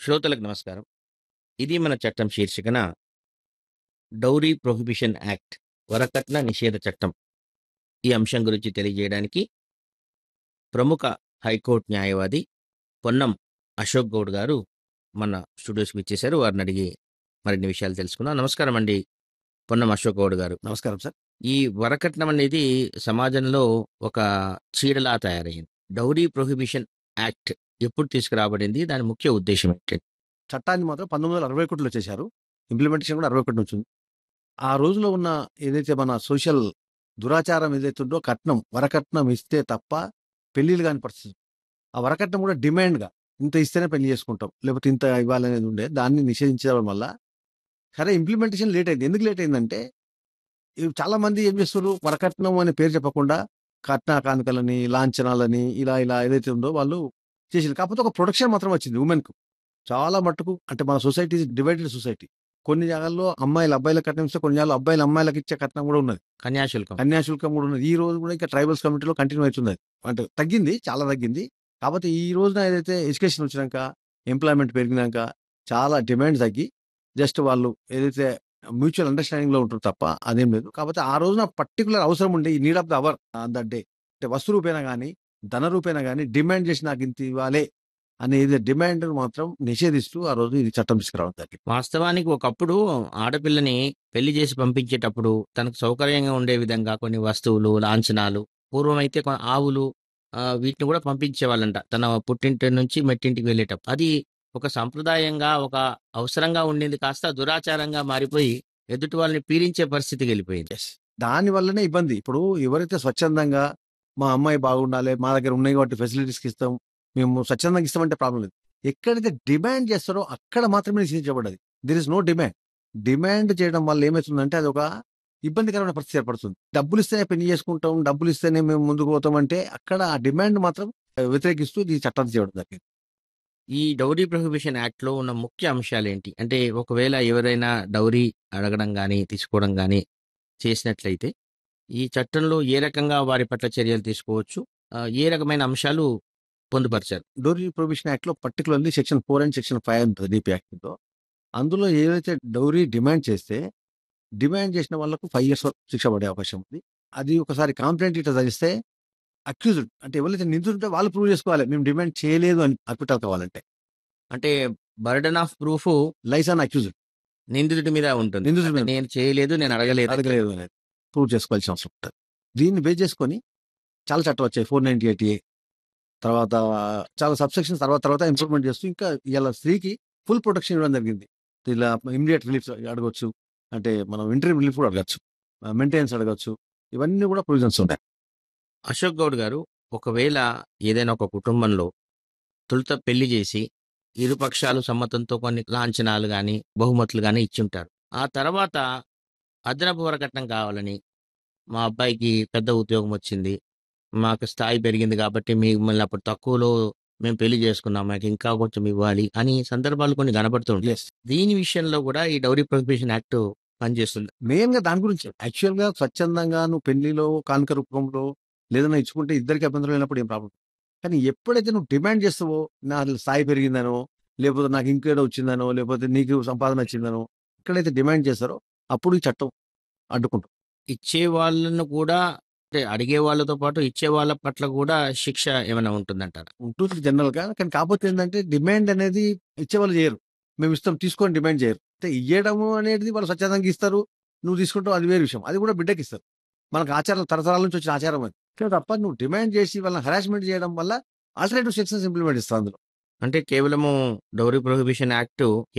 శ్రోతలకు నమస్కారం ఇది మన చట్టం శీర్షికన డౌరీ ప్రొహిబిషన్ యాక్ట్ వరకట్న నిషేధ చట్టం ఈ అంశం గురించి తెలియజేయడానికి ప్రముఖ హైకోర్టు న్యాయవాది పొన్నం అశోక్ గౌడ్ గారు మన స్టూడియోస్కి ఇచ్చేశారు వారిని అడిగి మరిన్ని విషయాలు తెలుసుకుందాం నమస్కారం అండి పొన్నం అశోక్ గౌడ్ గారు నమస్కారం సార్ ఈ వరకట్నం అనేది సమాజంలో ఒక చీడలా తయారైంది డౌరీ ప్రొహిబిషన్ యాక్ట్ ఎప్పుడు తీసుకురాబడింది దాని ముఖ్య ఉద్దేశం ఏంటి చట్టాన్ని మాత్రం పంతొమ్మిది వందల అరవై ఒకటిలో చేశారు ఇంప్లిమెంటేషన్ కూడా అరవై ఒకటి నుంచి ఉంది ఆ రోజులో ఉన్న ఏదైతే మన సోషల్ దురాచారం ఏదైతే ఉందో కట్నం వరకట్నం ఇస్తే తప్ప పెళ్లిళ్ళు కాని పరిస్థితి ఆ వరకట్నం కూడా డిమాండ్గా ఇంత ఇస్తేనే పెళ్లి చేసుకుంటాం లేకపోతే ఇంత ఇవ్వాలనేది ఉండే దాన్ని నిషేధించడం వల్ల సరే ఇంప్లిమెంటేషన్ లేట్ అయింది ఎందుకు లేట్ అయిందంటే ఇవి చాలా మంది ఏం చేస్తారు వరకట్నం అనే పేరు చెప్పకుండా కట్న కానుకలని లాంఛనాలని ఇలా ఇలా ఏదైతే ఉందో వాళ్ళు చేసింది కాకపోతే ఒక ప్రొడక్షన్ మాత్రం వచ్చింది ఉమెన్కు చాలా మట్టుకు అంటే మన సొసైటీ డివైడెడ్ సొసైటీ కొన్ని జాగాల్లో అమ్మాయిలు అబ్బాయిలకు కట్నం ఇస్తే కొన్ని జాగాల్లో అబ్బాయిలు అమ్మాయిలకు ఇచ్చే కట్నం కూడా ఉన్నది కన్యాశుల్కం కన్యాశుల్కం కూడా ఉన్నది ఈ రోజు కూడా ఇంకా ట్రైబల్స్ కమ్యూనిటీలో కంటిన్యూ అవుతుంది అది. అంటే తగ్గింది చాలా తగ్గింది కాకపోతే ఈ రోజున ఏదైతే ఎడ్యుకేషన్ వచ్చినాక ఎంప్లాయ్మెంట్ పెరిగినాక చాలా డిమాండ్ తగ్గి జస్ట్ వాళ్ళు ఏదైతే మ్యూచువల్ అండర్స్టాండింగ్ లో ఉంటారు తప్ప అదేం లేదు కాకపోతే ఆ రోజున పర్టికులర్ అవసరం ఉండే ఈ need of the hour on that day అంటే వస్తు రూపేనా కానీ ధన రూపేనా కానీ డిమాండ్ చేసి నాకు ఇంత ఇవ్వాలే అనేది డిమాండ్ మాత్రం నిషేధిస్తూ ఆ రోజు ఇది చట్టం తీసుకురావడం జరిగింది వాస్తవానికి ఒకప్పుడు ఆడపిల్లని పెళ్లి చేసి పంపించేటప్పుడు తనకు సౌకర్యంగా ఉండే విధంగా కొన్ని వస్తువులు లాంఛనాలు పూర్వం అయితే కొ- ఆవులు ఆ, వీటిని కూడా పంపించేవాళ్ళంట తన పుట్టింటి నుంచి మెట్టింటికి వెళ్ళేటప్పుడు అది ఒక సంప్రదాయంగా ఒక అవసరంగా ఉండింది కాస్త దురాచారంగా మారిపోయి ఎదుటి వాళ్ళని పీడించే పరిస్థితికి వెళ్ళిపోయింది దాని వల్లనే ఇబ్బంది ఇప్పుడు ఎవరైతే స్వచ్ఛందంగా మా అమ్మాయి బాగుండాలి మా దగ్గర ఉన్నాయి కాబట్టి ఫెసిలిటీస్ ఇస్తాం మేము స్వచ్ఛందంగా ఇస్తామంటే ప్రాబ్లం లేదు ఎక్కడైతే డిమాండ్ చేస్తారో అక్కడ మాత్రమే నిషేధించబడ్డది there is no demand demand చేయడం వల్ల ఏమవుతుందంటే అది ఒక ఇబ్బందికరమైన పరిస్థితి ఏర్పడుతుంది డబ్బులు ఇస్తేనే పెళ్లి చేసుకుంటాం డబ్బులు ఇస్తేనే మేము ముందుకు పోతాం అంటే అక్కడ ఆ డిమాండ్ మాత్రం వ్యతిరేకిస్తూ ఈ చట్టాన్ని చేయడం జరిగింది ఈ డౌరీ ప్రొహిబిషన్ యాక్ట్ లో ఉన్న ముఖ్య అంశాలు ఏంటి అంటే ఒకవేళ ఎవరైనా డౌరీ అడగడం కానీ తీసుకోవడం కానీ చేసినట్లయితే ఈ చట్టంలో ఏ రకంగా వారి పట్ల చర్యలు తీసుకోవచ్చు ఆ, ఏ రకమైన అంశాలు పొందుపరిచారు డౌరీ ప్రొవిషన్ యాక్ట్ లో particularly section four and section five ఉంటుంది డిపి యాక్ట్ లో అందులో ఏదైతే డౌరీ డిమాండ్ చేస్తే డిమాండ్ చేసిన వాళ్ళకు ఫైవ్ ఇయర్స్ వరకు శిక్ష పడే అవకాశం ఉంది అది ఒకసారి కాంప్లైంట్ ఇట్లా జరిగిస్తే అక్యూజ్డ్ అంటే ఎవరైతే నిందితుంటే వాళ్ళు ప్రూవ్ చేసుకోవాలి మేము డిమాండ్ చేయలేదు అని అక్విటల్ కావాలంటే అంటే burden of proof lies on accused నిందితుడి మీద ఉంటుంది నిందితుడి మీద. అంటే నేను చేయలేదు నేను అడగలేదు అడగలేదు అనేది ప్రూవ్ చేసుకోవాల్సిన అవసరం ఉంటుంది దీన్ని బేస్ చేసుకొని చాలా చట్టం వచ్చాయి ఫోర్ నైన్టీ ఎయిట్ ఏ తర్వాత చాలా సబ్సెక్షన్స్ తర్వాత తర్వాత ఇంప్రూవ్మెంట్ చేస్తూ ఇంకా ఇలా స్త్రీకి ఫుల్ ప్రొటెక్షన్ ఇవ్వడం జరిగింది ఇలా ఇమీడియట్ రిలీఫ్ అడగొచ్చు అంటే మనం ఇంటరీ రిలీఫ్ కూడా అడగచ్చు మెయింటెనెన్స్ అడగచ్చు ఇవన్నీ కూడా ప్రొవిజన్స్ ఉంటాయి అశోక్ గౌడ్ గారు ఒకవేళ ఏదైనా ఒక కుటుంబంలో తొలుత పెళ్లి చేసి ఇరు పక్షాలు సమ్మతంతో కొన్ని లాంఛనాలు కానీ బహుమతులు కానీ ఇచ్చుంటారు ఆ తర్వాత అదనపు వరకట్నం కావాలని మా అబ్బాయికి పెద్ద ఉద్యోగం వచ్చింది మాకు స్థాయి పెరిగింది కాబట్టి మిమ్మల్ని అప్పుడు తక్కువలో మేము పెళ్లి చేసుకున్నాం మాకు ఇంకా కొంచెం ఇవ్వాలి అని సందర్భాలు కొన్ని కనబడుతుంటాయి ఎస్ దీని విషయంలో కూడా ఈ డౌరీ ప్రొహిబిషన్ యాక్ట్ పనిచేస్తుంది మెయిన్ గా దాని గురించి యాక్చువల్ గా స్వచ్ఛందంగా నువ్వు పెళ్లిలో కానుక రూపంలో లేదన్నా ఇచ్చుకుంటే ఇద్దరికి అభ్యంతరం లేనప్పుడు ఏం ప్రాబ్లం కానీ ఎప్పుడైతే నువ్వు డిమాండ్ చేస్తావో నా స్థాయి పెరిగిందనో లేకపోతే నాకు ఇంకేదో వచ్చిందనో లేకపోతే నీకు సంపాదన వచ్చిందనో ఎక్కడైతే డిమాండ్ చేస్తారో అప్పుడు ఈ చట్టం అడ్డుకుంటాం ఇచ్చే వాళ్ళను కూడా అంటే అడిగే వాళ్ళతో పాటు ఇచ్చే వాళ్ళ పట్ల కూడా శిక్ష ఏమైనా ఉంటుందంటారా ఉంటుంది జనరల్ గా కానీ కాకపోతే ఏంటంటే డిమాండ్ అనేది ఇచ్చేవాళ్ళు చేయరు మేము ఇస్తాం తీసుకొని డిమాండ్ చేయరు అంటే ఇయ్యడము అనేది వాళ్ళు స్వచ్ఛందంగా ఇస్తారు నువ్వు తీసుకుంటావు అది వేరే విషయం అది కూడా బిడ్డకి ఇస్తారు మనకు ఆచారం తరతరాల నుంచి వచ్చిన ఆచారం అది కానీ తప్ప నువ్వు డిమాండ్ చేసి వాళ్ళని హరాస్మెంట్ చేయడం వల్ల ఆల్టర్నేటివ్ సెక్షన్స్ ఇంప్లిమెంట్ ఇస్తావు అందులో అంటే కేవలము డౌరీ ప్రొహిబిషన్ యాక్ట్